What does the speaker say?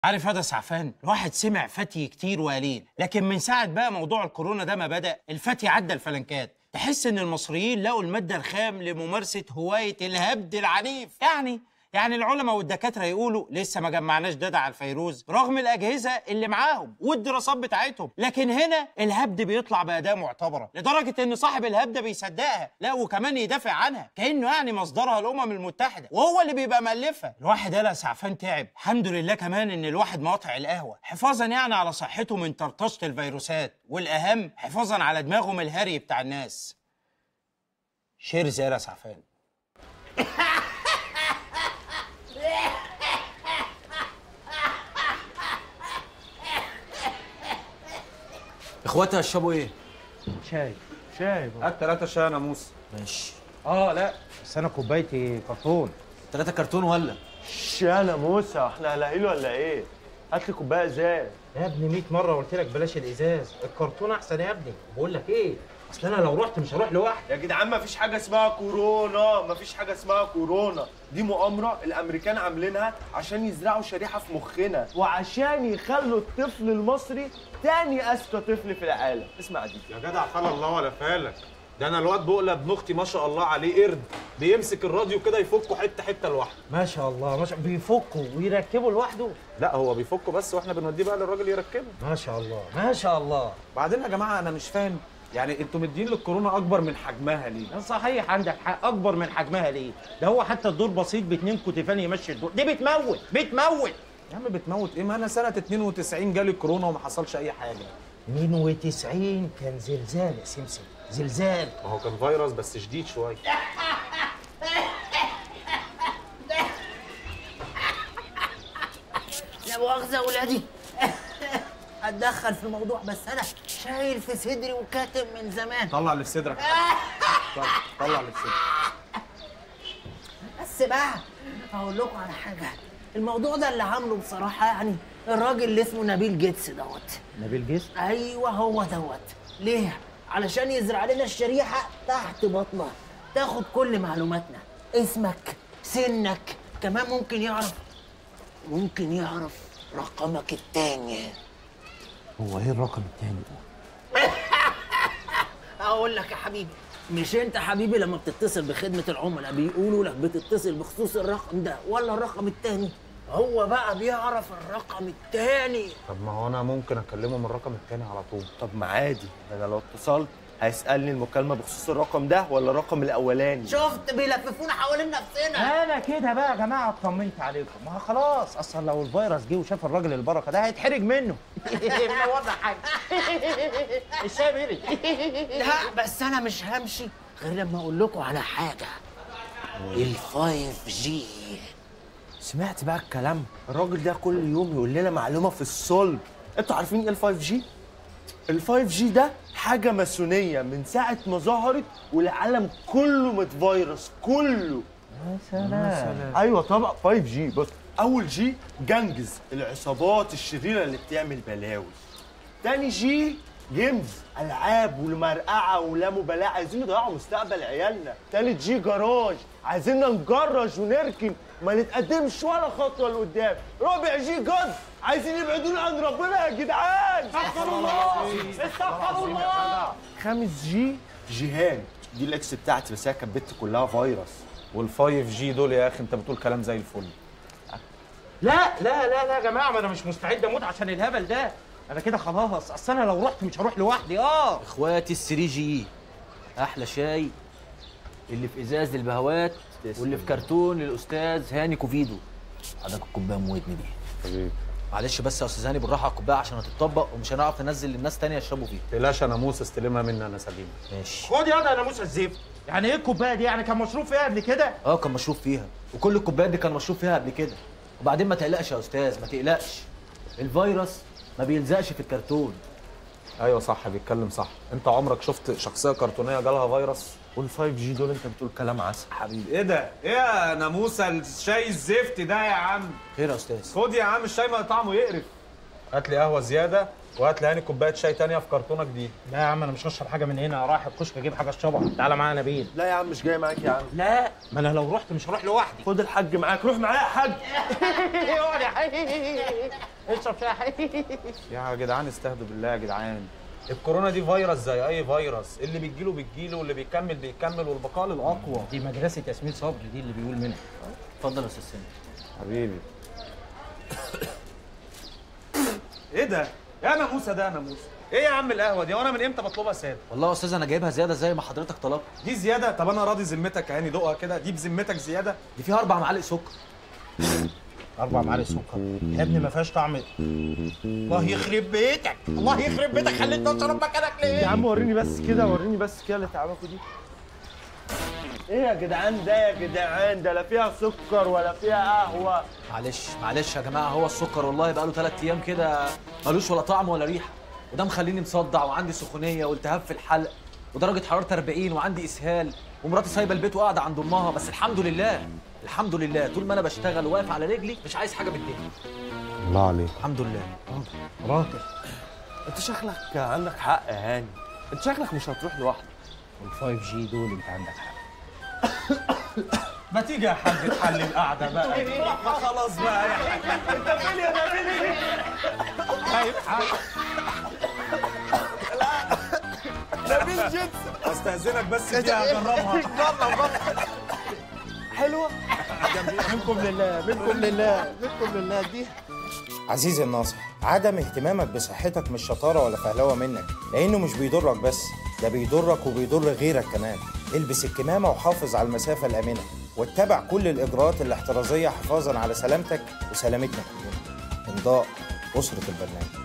عارف هذا سعفان الواحد سمع فتي كتير وقليل لكن من ساعة بقى موضوع الكورونا ده ما بدأ الفتي عدى الفلنكات تحس ان المصريين لقوا المادة الخام لممارسة هواية الهبد العنيف يعني يعني العلماء والدكاترة يقولوا لسه ما جمعناش داتا على الفيروز رغم الأجهزة اللي معاهم والدراسات بتاعتهم لكن هنا الهبد بيطلع بأداة معتبرة لدرجة إن صاحب الهبدة بيصدقها لا وكمان يدافع عنها كأنه يعني مصدرها الأمم المتحدة وهو اللي بيبقى مألفها الواحد قال سعفان تعب الحمد لله كمان إن الواحد مقاطع القهوة حفاظا يعني على صحته من طرطشة الفيروسات والأهم حفاظا على دماغهم الهري بتاع الناس شيرز يا سعفان اخواتي هشربوا ايه؟ شاي شاي بقى. هات ثلاثة شاي يا ناموس ماشي اه لا بس انا كوبايتي كرتون ثلاثة كرتون ولا؟ شانا موسى احنا هلاقيله ولا ايه؟ هات لي كوبايه ازاز يا ابني 100 مره قلت لك بلاش الازاز الكرتون احسن يا ابني بقول لك ايه اصل انا لو رحت مش هروح لوحدي يا جدعان مفيش حاجه اسمها كورونا مفيش حاجه اسمها كورونا دي مؤامره الامريكان عاملينها عشان يزرعوا شريحه في مخنا وعشان يخلوا الطفل المصري تاني اسوأ طفل في العالم اسمع دي يا جدع خلى الله ولا فالك ده انا الواد بقلة ابن اختي ما شاء الله عليه قرد بيمسك الراديو كده يفكه حته حته لوحده ما شاء الله ما شاء بيفكوا ويركبوا لوحده لا هو بيفكه بس واحنا بنوديه بقى للراجل يركبه ما شاء الله ما شاء الله بعدين يا جماعه انا مش فاهم يعني انتوا مدين للكورونا اكبر من حجمها ليه صحيح عندك حق اكبر من حجمها ليه ده هو حتى الدور بسيط باتنين كتفان يمشي الدور دي بتموت بتموت يا عم بتموت ايه ما انا سنه 92 جالي كورونا وما حصلش اي حاجه 92 كان زلزال يا سمسم زلزال ما هو كان فيروس بس شديد شويه لا مؤاخذة يا ولادي اتدخل في الموضوع بس انا شايل في صدري وكاتم من زمان طلع اللي في صدرك طلع طلع اللي في صدرك بس بقى هقول لكم على حاجة الموضوع ده اللي عامله بصراحة يعني الراجل اللي اسمه نبيل جيتس دوت نبيل جسم ايوه هو دوت ليه؟ علشان يزرع لنا الشريحة تحت بطنها تاخد كل معلوماتنا اسمك سنك كمان ممكن يعرف ممكن يعرف رقمك التاني هو ايه الرقم التاني ده اقول لك يا حبيبي مش انت حبيبي لما بتتصل بخدمة العملاء بيقولوا لك بتتصل بخصوص الرقم ده ولا الرقم التاني هو بقى بيعرف الرقم التاني طب ما هو انا ممكن اكلمه من الرقم التاني على طول طب ما عادي انا لو اتصلت هيسالني المكالمه بخصوص الرقم ده ولا الرقم الاولاني شفت بيلففونا حوالين نفسنا انا كده بقى يا جماعه اطمنت عليكم ما هو خلاص اصلا لو الفيروس جه وشاف الراجل البركه ده هيتحرج منه منورنا حاجه الشاي بيري لا بس انا مش همشي غير لما اقول لكم على حاجه الفايف جي سمعت بقى الكلام الراجل ده كل يوم يقول لنا معلومه في الصلب انتوا عارفين ايه الفايف جي الفايف جي ده حاجه ماسونيه من ساعه ما ظهرت والعالم كله متفيروس كله سلام ايوه طبعا 5 جي بص اول جي جنجز العصابات الشريره اللي بتعمل بلاوي تاني جي جيمز العاب والمرقعه ولا مبالاه عايزين يضيعوا مستقبل عيالنا تالت جي جراج عايزيننا نجرج ونركن ما نتقدمش ولا خطوه لقدام رابع جي جد عايزين يبعدونا عن ربنا يا جدعان استغفر الله استغفر الله خامس جي جيهان دي الاكس بتاعتي بس هي كانت بنت كلها فيروس والفايف جي دول يا اخي انت بتقول كلام زي الفل لا لا لا لا يا جماعه ما انا مش مستعد اموت عشان الهبل ده انا كده خلاص اصل انا لو رحت مش هروح لوحدي اه اخواتي الثري جي احلى شاي اللي في ازاز للبهوات واللي في كرتون للاستاذ هاني كوفيدو حضرتك الكوبايه موتني دي حبيبي معلش بس يا استاذ هاني بالراحه على الكوبايه عشان هتتطبق ومش هنعرف ننزل للناس تانية يشربوا فيها تقلقش يا ناموس استلمها مني انا سليم ماشي خد ياض انا موسى الزفت يعني ايه الكوبايه دي يعني كان مشروب فيها قبل كده اه كان مشروب فيها وكل الكوبايات دي كان مشروب فيها قبل كده وبعدين ما تقلقش يا استاذ ما تقلقش الفيروس ما بيلزقش في الكرتون ايوه صح بيتكلم صح انت عمرك شفت شخصيه كرتونيه جالها فيروس والفايف جي دول انت بتقول كلام عسل حبيبي ايه ده ايه يا ناموسه الشاي الزفت ده يا عم خير يا استاذ خد يا عم الشاي ما طعمه يقرف هات لي قهوه زياده وهات لي هاني كوبايه شاي تانية في كرتونه جديد لا يا عم انا مش هشرب حاجه من هنا رايح الكشك اجيب حاجه اشربها تعالى معايا يا نبيل لا يا عم مش جاي معاك يا عم لا ما انا لو رحت مش هروح لوحدي خد الحاج معاك روح معايا يا حاج اقعد يا حبيبي اشرب شاي يا حبيبي يا جدعان استهدوا بالله يا جدعان الكورونا دي فيروس زي اي فيروس اللي بيجيله بيجيله واللي بيكمل بيكمل والبقاء للاقوى دي مدرسه ياسمين صبري دي اللي بيقول منها اتفضل يا استاذ سامي حبيبي ايه ده يا ناموسه ده يا ناموسه ايه يا عم القهوه دي وانا من امتى بطلبها ساده والله يا استاذ انا جايبها زياده زي ما حضرتك طلبت دي زياده طب انا راضي ذمتك يا هاني دوقها كده دي بذمتك زياده دي فيها اربع معالق سكر اربع معالق سكر يا ابني ما فيهاش طعم الله يخرب بيتك الله يخرب بيتك خليتني اشرب مكانك يا ليه عم وريني بس كده وريني بس كده اللي تعبكوا دي ايه يا جدعان ده يا جدعان ده لا فيها سكر ولا فيها قهوه معلش معلش يا جماعه هو السكر والله بقى له ثلاث ايام كده ملوش ولا طعم ولا ريحه وده مخليني مصدع وعندي سخونيه والتهاب في الحلق ودرجه حراره 40 وعندي اسهال ومراتي سايبه البيت وقاعده عند امها بس الحمد لله الحمد لله طول ما انا بشتغل وواقف على رجلي مش عايز حاجه من الدنيا الله عليك الحمد لله راجل انت شكلك عندك حق يا هاني انت شكلك مش هتروح لوحدك ال5 جي دول انت عندك حق ما تيجي يا حاج تحلي القعده بقى ما خلاص بقى يا حاج انت فين يا نبيل طيب نبيل جيتس استاذنك بس دي هجربها حلوه منكم لله منكم لله منكم لله دي عزيزي الناصح عدم اهتمامك بصحتك مش شطارة ولا فهلوة منك لأنه مش بيضرك بس ده بيضرك وبيضر غيرك كمان البس الكمامة وحافظ على المسافة الآمنة واتبع كل الإجراءات الاحترازية حفاظا على سلامتك وسلامتنا كلنا إمضاء أسرة البرنامج